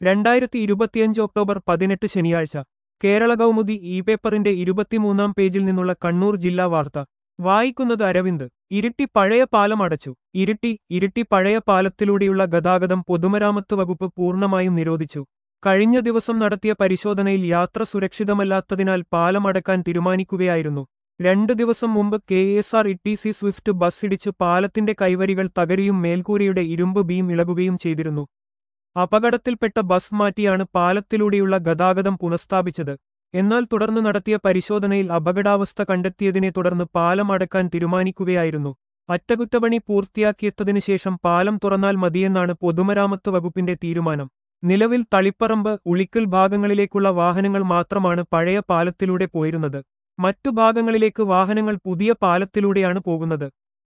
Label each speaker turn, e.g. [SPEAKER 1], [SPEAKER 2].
[SPEAKER 1] രണ്ടായിരത്തി ഇരുപത്തിയഞ്ച് ഒക്ടോബർ പതിനെട്ട് ശനിയാഴ്ച കേരള കൗമുദി ഇ പേപ്പറിന്റെ ഇരുപത്തിമൂന്നാം പേജിൽ നിന്നുള്ള കണ്ണൂർ ജില്ലാ വാർത്ത വായിക്കുന്നത് അരവിന്ദ് ഇരിട്ടി പഴയ പാലം അടച്ചു ഇരിട്ടി ഇരിട്ടി പഴയ പാലത്തിലൂടെയുള്ള ഗതാഗതം പൊതുമരാമത്ത് വകുപ്പ് പൂർണ്ണമായും നിരോധിച്ചു കഴിഞ്ഞ ദിവസം നടത്തിയ പരിശോധനയിൽ യാത്ര സുരക്ഷിതമല്ലാത്തതിനാൽ പാലം അടക്കാൻ തീരുമാനിക്കുകയായിരുന്നു രണ്ടു ദിവസം മുമ്പ് K S R T C swift bus ഇടിച്ച് പാലത്തിന്റെ കൈവരികൾ തകരുകയും മേൽക്കൂരയുടെ ഇരുമ്പ് ബീം ഇളകുകയും ചെയ്തിരുന്നു അപകടത്തിൽപ്പെട്ട ബസ് മാറ്റിയാണ് പാലത്തിലൂടെയുള്ള ഗതാഗതം പുനഃസ്ഥാപിച്ചത് എന്നാൽ തുടർന്ന് നടത്തിയ പരിശോധനയിൽ അപകടാവസ്ഥ കണ്ടെത്തിയതിനെ തുടർന്ന് പാലം അടക്കാൻ തീരുമാനിക്കുകയായിരുന്നു അറ്റകുറ്റപ്പണി പൂർത്തിയാക്കിയെത്തതിനു ശേഷം പാലം തുറന്നാൽ മതിയെന്നാണ് പൊതുമരാമത്ത് വകുപ്പിന്റെ തീരുമാനം നിലവിൽ തളിപ്പറമ്പ് ഉളിക്കൽ ഭാഗങ്ങളിലേക്കുള്ള വാഹനങ്ങൾ മാത്രമാണ് പഴയ പാലത്തിലൂടെ പോയിരുന്നത് മറ്റു ഭാഗങ്ങളിലേക്ക് വാഹനങ്ങൾ പുതിയ പാലത്തിലൂടെയാണ് പോകുന്നത്